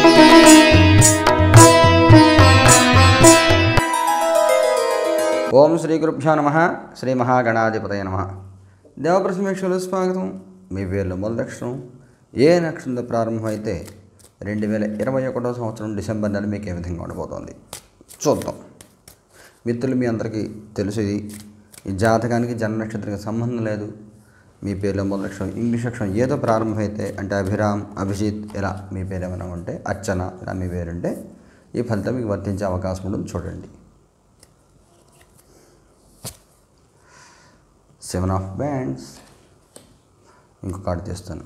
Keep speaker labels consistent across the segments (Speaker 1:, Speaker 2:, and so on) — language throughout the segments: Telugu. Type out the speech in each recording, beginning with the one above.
Speaker 1: ఓం శ్రీ గురుభ్యో నమ శ్రీ మహాగణాధిపతయ నమ దేవప్రసమేక్షలు స్వాగతం మీ పేర్లు మొదలక్షణం ఏ నక్షత్రంతో ప్రారంభమైతే రెండు వేల ఇరవై ఒకటో సంవత్సరం డిసెంబర్ నెల మీకు ఏ విధంగా ఉండబోతోంది చూద్దాం మిత్రులు మీ అందరికీ తెలుసు ఇది ఈ జాతకానికి జన్మ నక్షత్రానికి సంబంధం లేదు మీ పేర్లో మొదటి అక్షరం ఇంగ్లీష్ అక్షరం ఏదో ప్రారంభమైతే అంటే అభిరామ్ అభిజిత్ ఇలా మీ పేరు ఏమైనా ఉంటే అర్చన ఇలా మీ పేరుంటే ఈ ఫలితం మీకు వర్తించే అవకాశం ఉంటుంది చూడండి సెవెన్ ఆఫ్ బ్యాండ్స్ ఇంకో కార్డు తీస్తాను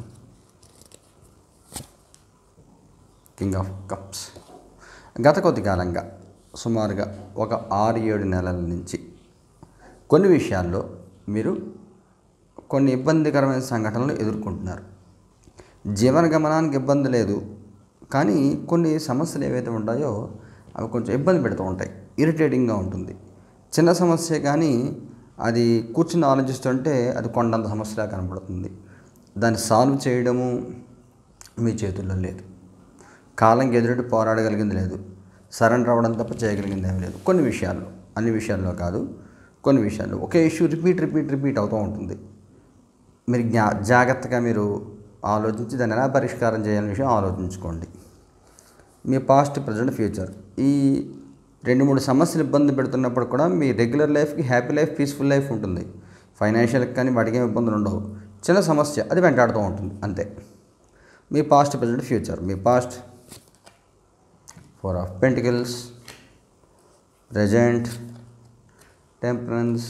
Speaker 1: కింగ్ ఆఫ్ కప్స్ గత కొద్ది కాలంగా సుమారుగా ఒక ఆరు ఏడు నెలల నుంచి కొన్ని విషయాల్లో మీరు కొన్ని ఇబ్బందికరమైన సంఘటనలు ఎదుర్కొంటున్నారు జీవన గమనానికి ఇబ్బంది లేదు కానీ కొన్ని సమస్యలు ఏవైతే ఉంటాయో అవి కొంచెం ఇబ్బంది పెడుతూ ఉంటాయి ఇరిటేటింగ్గా ఉంటుంది చిన్న సమస్య కానీ అది కూర్చుని ఆలోచిస్తుంటే అది కొండంత సమస్యలా కనబడుతుంది దాన్ని సాల్వ్ చేయడము మీ చేతుల్లో లేదు కాలంకి ఎదురెట్టి పోరాడగలిగింది లేదు సరెండర్ అవ్వడం తప్ప చేయగలిగింది ఏమీ లేదు కొన్ని విషయాల్లో అన్ని విషయాల్లో కాదు కొన్ని విషయాల్లో ఒకే ఇష్యూ రిపీట్ రిపీట్ రిపీట్ అవుతూ ఉంటుంది మీరు జ్ఞా జాగ్రత్తగా మీరు ఆలోచించి దాన్ని ఎలా పరిష్కారం చేయాలనే విషయం ఆలోచించుకోండి మీ పాస్ట్ ప్రజెంట్ ఫ్యూచర్ ఈ రెండు మూడు సమస్యలు ఇబ్బంది పెడుతున్నప్పుడు కూడా మీ రెగ్యులర్ లైఫ్కి హ్యాపీ లైఫ్ పీస్ఫుల్ లైఫ్ ఉంటుంది ఫైనాన్షియల్కి కానీ వాటికి ఏమి ఇబ్బందులు ఉండవు చిన్న సమస్య అది వెంటాడుతూ ఉంటుంది అంతే మీ పాస్ట్ ప్రజెంట్ ఫ్యూచర్ మీ past four of pentacles present temperance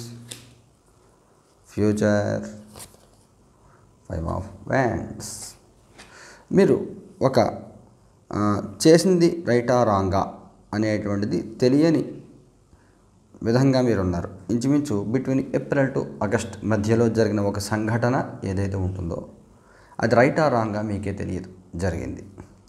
Speaker 1: future five of wands మీరు ఒక ఆ, చేసింది రైటా రాంగా అనేటువంటిది తెలియని విధంగా మీరు ఉన్నారు ఇంచుమించు బిట్వీన్ ఏప్రిల్ టు ఆగస్ట్ మధ్యలో జరిగిన ఒక సంఘటన ఏదైతే ఉంటుందో అది రైటా రాంగా మీకే తెలియదు జరిగింది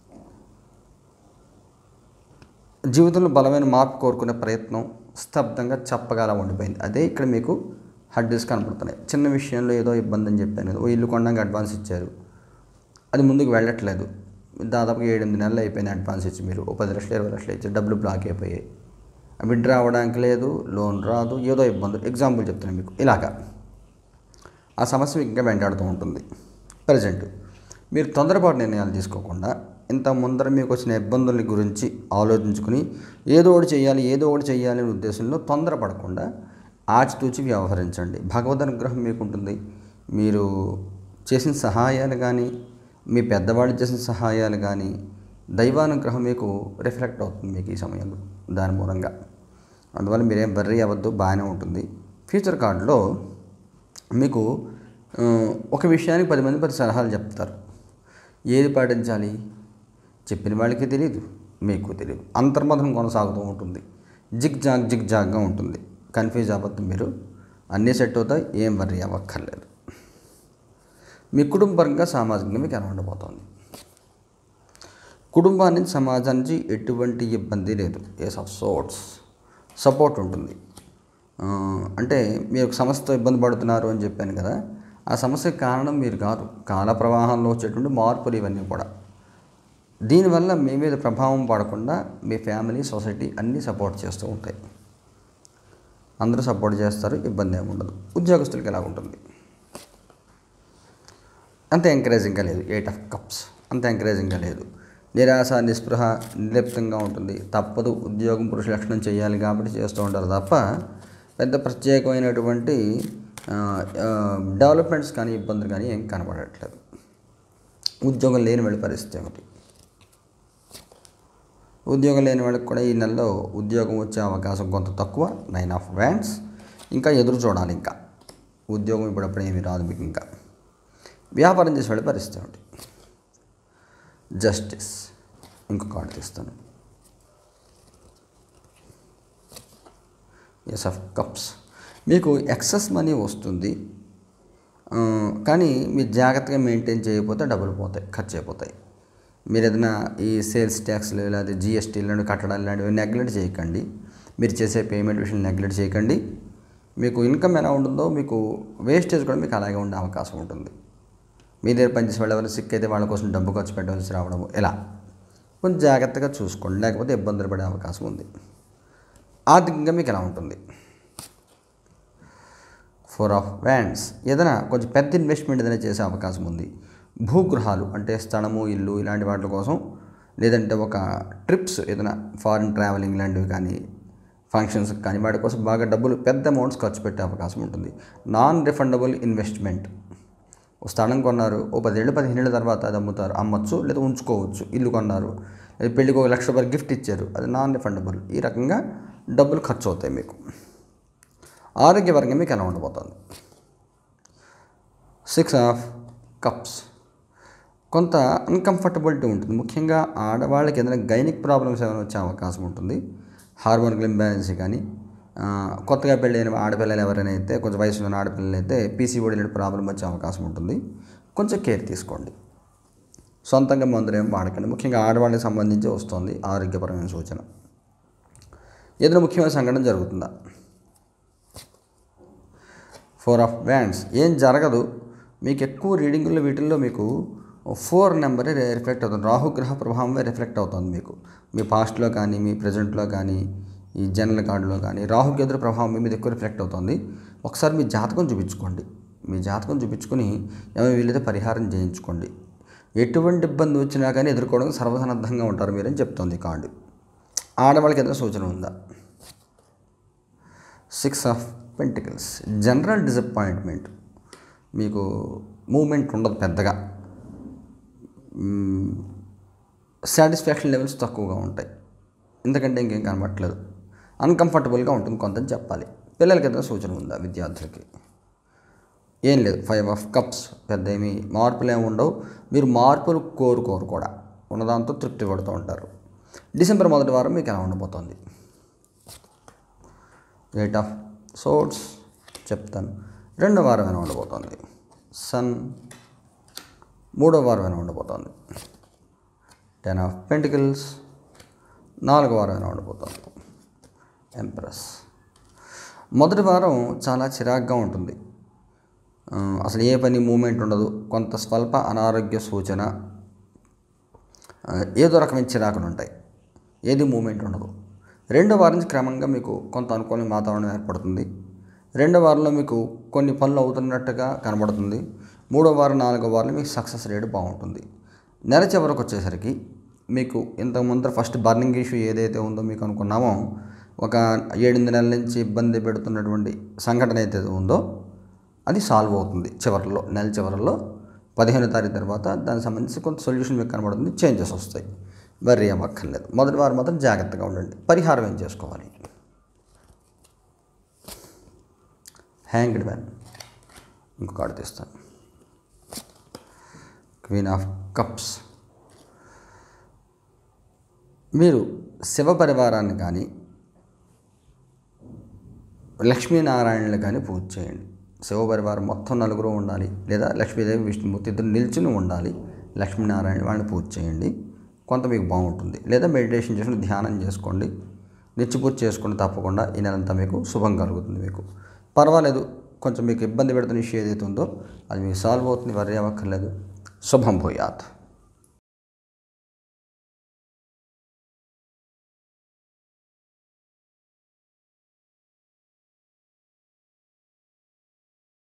Speaker 1: జీవితంలో బలమైన మార్పు కోరుకునే ప్రయత్నం స్తబ్దంగా చప్పగల ఉండిపోయింది అదే ఇక్కడ మీకు హడ్డీస్ కనపడుతున్నాయి చిన్న విషయంలో ఏదో ఇబ్బంది అని చెప్పాను కదా ఓ ఇల్లు కొనడానికి అడ్వాన్స్ ఇచ్చారు అది ముందుకు వెళ్ళట్లేదు దాదాపు ఏడెనిమిది నెలలు అయిపోయింది అడ్వాన్స్ ఇచ్చి మీరు ఓ పది లక్షలు ఇరవై లక్షలు ఇచ్చి డబ్బులు బ్లాక్ అయిపోయాయి విడ్రా అవ్వడానికి లేదు లోన్ రాదు ఏదో ఇబ్బంది ఎగ్జాంపుల్ చెప్తున్నాను మీకు ఇలాగా ఆ సమస్య మీకు ఇంకా వెంటాడుతూ ఉంటుంది ప్రజెంట్ మీరు తొందరపాటు నిర్ణయాలు తీసుకోకుండా ఇంత ముందర మీకు వచ్చిన ఇబ్బందుల గురించి ఆలోచించుకుని ఏదో ఒకటి చేయాలి ఏదో ఒకటి చేయాలి అనే ఉద్దేశంలో తొందరపడకుండా ఆచితూచి వ్యవహరించండి భగవద్ అనుగ్రహం మీకు ఉంటుంది మీరు చేసిన సహాయాలు కానీ మీ పెద్దవాళ్ళు చేసిన సహాయాలు కానీ దైవానుగ్రహం మీకు రిఫ్లెక్ట్ అవుతుంది మీకు ఈ సమయంలో దాని మూలంగా అందువల్ల మీరేం బర్రీ అవ్వద్దు బాగానే ఉంటుంది ఫ్యూచర్ కార్డులో మీకు ఆ, ఒక విషయానికి పది మంది పది సలహాలు చెప్తారు ఏది పాటించాలి చెప్పిన వాళ్ళకి తెలియదు మీకు తెలియదు అంతర్మతం కొనసాగుతూ ఉంటుంది జిగ్ జాగ్ జిగ్ జాగ్గా ఉంటుంది కన్ఫ్యూజ్ అవ్వద్దు మీరు అన్నీ సెట్ అవుతాయి ఏం వర్రీ అవ్వక్కర్లేదు మీ కుటుంబపరంగా సామాజికంగా మీకు ఎలా ఉండబోతోంది కుటుంబానికి సమాజానికి ఎటువంటి ఇబ్బంది లేదు ఏస్ ఆఫ్ సోర్ట్స్ సపోర్ట్ ఉంటుంది ఆ, అంటే మీరు ఒక సమస్యతో ఇబ్బంది పడుతున్నారు అని చెప్పాను కదా ఆ సమస్యకు కారణం మీరు కాదు కాల ప్రవాహంలో వచ్చేటువంటి మార్పులు ఇవన్నీ కూడా దీనివల్ల మీ మీద ప్రభావం పడకుండా మీ ఫ్యామిలీ సొసైటీ అన్నీ సపోర్ట్ చేస్తూ ఉంటాయి అందరూ సపోర్ట్ చేస్తారు ఇబ్బంది ఏమి ఉండదు ఉద్యోగస్తులకి ఎలా ఉంటుంది అంత ఎంకరేజింగ్గా లేదు ఎయిట్ ఆఫ్ కప్స్ అంత ఎంకరేజింగ్గా లేదు నిరాశ నిస్పృహ నిర్లిప్తంగా ఉంటుంది తప్పదు ఉద్యోగం పురుష లక్షణం చేయాలి కాబట్టి చేస్తూ ఉంటారు తప్ప పెద్ద ప్రత్యేకమైనటువంటి ఆ, ఆ, డెవలప్మెంట్స్ కానీ ఇబ్బందులు కానీ ఏం కనబడట్లేదు ఉద్యోగం లేని వాళ్ళ పరిస్థితి ఏమిటి ఉద్యోగం లేని వాళ్ళకి కూడా ఈ నెలలో ఉద్యోగం వచ్చే అవకాశం కొంత తక్కువ నైన్ ఆఫ్ వ్యాండ్స్ ఇంకా ఎదురు చూడాలి ఇంకా ఉద్యోగం ఇప్పుడప్పుడు ఏమీ రాదు మీకు ఇంకా వ్యాపారం చేసే వాళ్ళ పరిస్థితి ఏమిటి జస్టిస్ ఇంకో కార్డు తీస్తాను ఎస్ ఆఫ్ కప్స్ మీకు ఎక్సెస్ మనీ వస్తుంది ఆ, కానీ మీరు జాగ్రత్తగా మెయింటైన్ చేయకపోతే డబ్బులు పోతాయి ఖర్చు అయిపోతాయి మీరు ఏదైనా ఈ సేల్స్ ట్యాక్స్లు లేదా జిఎస్టీలు లాంటి కట్టడాలు లాంటివి నెగ్లెక్ట్ చేయకండి మీరు చేసే పేమెంట్ విషయం నెగ్లెక్ట్ చేయకండి మీకు ఇన్కమ్ ఎలా ఉంటుందో మీకు వేస్టేజ్ కూడా మీకు అలాగే ఉండే అవకాశం ఉంటుంది మీ దగ్గర పనిచేసే వాళ్ళు ఎవరైనా సిక్ అయితే వాళ్ళ కోసం డబ్బు ఖర్చు పెట్టవలసి రావడము ఎలా కొంచెం జాగ్రత్తగా చూసుకోండి లేకపోతే ఇబ్బందులు పడే అవకాశం ఉంది ఆర్థికంగా మీకు ఎలా ఉంటుంది ఫోర్ ఆఫ్ వ్యాండ్స్ ఏదైనా కొంచెం పెద్ద ఇన్వెస్ట్మెంట్ ఏదైనా చేసే అవకాశం ఉంది భూగృహాలు అంటే స్థలము ఇల్లు ఇలాంటి వాటి కోసం లేదంటే ఒక ట్రిప్స్ ఏదైనా ఫారిన్ ట్రావెలింగ్ లాంటివి కానీ ఫంక్షన్స్ కానీ వాటి కోసం బాగా డబ్బులు పెద్ద అమౌంట్స్ ఖర్చు పెట్టే అవకాశం ఉంటుంది నాన్ రిఫండబుల్ ఇన్వెస్ట్మెంట్ ఓ స్థలం కొన్నారు ఓ పదేళ్ళు పదిహేనేళ్ళ తర్వాత అది అమ్ముతారు అమ్మచ్చు లేదా ఉంచుకోవచ్చు ఇల్లు కొన్నారు లేదా పెళ్ళికి ఒక లక్ష రూపాయలు గిఫ్ట్ ఇచ్చారు అది నాన్ రిఫండబుల్ ఈ రకంగా డబ్బులు ఖర్చు అవుతాయి మీకు ఆరోగ్యపరంగా మీకు ఎలా ఉండబోతుంది సిక్స్ ఆఫ్ కప్స్ కొంత అన్కంఫర్టబిలిటీ ఉంటుంది ముఖ్యంగా ఆడవాళ్ళకి ఏదైనా గైనిక్ ప్రాబ్లమ్స్ ఏమైనా వచ్చే అవకాశం ఉంటుంది హార్మోనల్ ఇంబ్యాలెన్స్ కానీ ఆ, కొత్తగా పెళ్ళైన ఆడపిల్లలు ఎవరైనా అయితే కొంచెం వయసు ఉన్న ఆడపిల్లలు అయితే పీసీఓడి లాంటి ప్రాబ్లం వచ్చే అవకాశం ఉంటుంది కొంచెం కేర్ తీసుకోండి సొంతంగా మందులు ఏం వాడకండి ముఖ్యంగా ఆడవాళ్ళకి సంబంధించి వస్తుంది ఆరోగ్యపరమైన సూచన ఏదైనా ముఖ్యమైన సంఘటన జరుగుతుందా ఫోర్ ఆఫ్ బ్యాండ్స్ ఏం జరగదు మీకు ఎక్కువ రీడింగుల్లో వీటిల్లో మీకు ఫోర్ నెంబరే రిఫ్లెక్ట్ అవుతుంది రాహుగ్రహ ప్రభావమే రిఫ్లెక్ట్ అవుతుంది మీకు మీ పాస్ట్లో కానీ మీ ప్రజెంట్లో కానీ ఈ జనరల్ కార్డులో కానీ రాహుకేతుల ప్రభావం మీ మీద ఎక్కువ రిఫ్లెక్ట్ అవుతుంది ఒకసారి మీ జాతకం చూపించుకోండి మీ జాతకం చూపించుకొని ఏమైనా వీలైతే పరిహారం చేయించుకోండి ఎటువంటి ఇబ్బంది వచ్చినా కానీ ఎదుర్కోవడానికి సర్వసన్నద్ధంగా ఉంటారు మీరని చెప్తోంది ఈ కార్డు ఆడవాళ్ళకి ఏదైనా సూచన ఉందా six of pentacles general disappointment మీకు మూమెంట్ ఉండదు పెద్దగా సాటిస్ఫాక్షన్ లెవెల్స్ తక్కువగా ఉంటాయి ఎందుకంటే ఇంకేం కనబట్టలేదు అన్కంఫర్టబుల్గా ఉంటుంది కొంత చెప్పాలి పిల్లలకి ఏదైనా సూచన ఉందా విద్యార్థులకి ఏం లేదు ఫైవ్ ఆఫ్ కప్స్ పెద్ద ఏమి మార్పులు ఏమి ఉండవు మీరు మార్పులు కోరుకోరు కూడా ఉన్నదాంతో తృప్తి పడుతూ ఉంటారు డిసెంబర్ మొదటి వారం మీకు ఎలా ఉండబోతోంది ఎయిట్ ఆఫ్ సోర్ట్స్ చెప్తాను రెండో వారం ఎలా ఉండబోతోంది సన్ మూడో వారం ఎలా ఉండబోతోంది టెన్ ఆఫ్ పెంటికల్స్ నాలుగో వారం ఎలా ఉండబోతోంది ఎంప్రెస్ మొదటి వారం చాలా చిరాగ్గా ఉంటుంది ఆ, అసలు ఏ పని మూమెంట్ ఉండదు కొంత స్వల్ప అనారోగ్య సూచన ఆ, ఏదో రకమైన చిరాకులు ఉంటాయి ఏది మూమెంట్ ఉండదు రెండో వారం నుంచి క్రమంగా మీకు కొంత అనుకూలమైన వాతావరణం ఏర్పడుతుంది రెండో వారంలో మీకు కొన్ని పనులు అవుతున్నట్టుగా కనబడుతుంది మూడో వారం నాలుగో వారంలో మీకు సక్సెస్ రేట్ బాగుంటుంది నెల చివరకు వచ్చేసరికి మీకు ఇంతకు ముందర ఫస్ట్ బర్నింగ్ ఇష్యూ ఏదైతే ఉందో మీకు అనుకున్నామో ఒక ఏడెనిమిది నెలల నుంచి ఇబ్బంది పెడుతున్నటువంటి సంఘటన అయితే ఉందో అది సాల్వ్ అవుతుంది చివరిలో నెల చివరిలో పదిహేను తారీఖు తర్వాత దానికి సంబంధించి కొంత సొల్యూషన్ మీకు కనబడుతుంది చేంజెస్ వస్తాయి వర్రీ అవ్వక్కర్లేదు మొదటి వారం మాత్రం జాగ్రత్తగా ఉండండి పరిహారం ఏం చేసుకోవాలి హ్యాంగ్డ్ మ్యాన్ ఇంకో కార్డు తీస్తాను క్వీన్ ఆఫ్ కప్స్ మీరు శివ పరివారాన్ని కానీ లక్ష్మీనారాయణలు కానీ పూజ చేయండి శివ పరివారం మొత్తం నలుగురు ఉండాలి లేదా లక్ష్మీదేవి విష్ణుమూర్తి ఇద్దరు నిల్చుని ఉండాలి లక్ష్మీనారాయణ వాళ్ళని పూజ చేయండి కొంత మీకు బాగుంటుంది లేదా మెడిటేషన్ చేసుకుని ధ్యానం చేసుకోండి నిత్యపూజ చేసుకోండి తప్పకుండా ఈ నెలంతా మీకు శుభం కలుగుతుంది మీకు పర్వాలేదు కొంచెం మీకు ఇబ్బంది పెడుతున్న ఇష్యూ ఏదైతే ఉందో అది మీకు సాల్వ్ అవుతుంది వర్రీ అవ్వక్కర్లేదు శుభం భూయాత్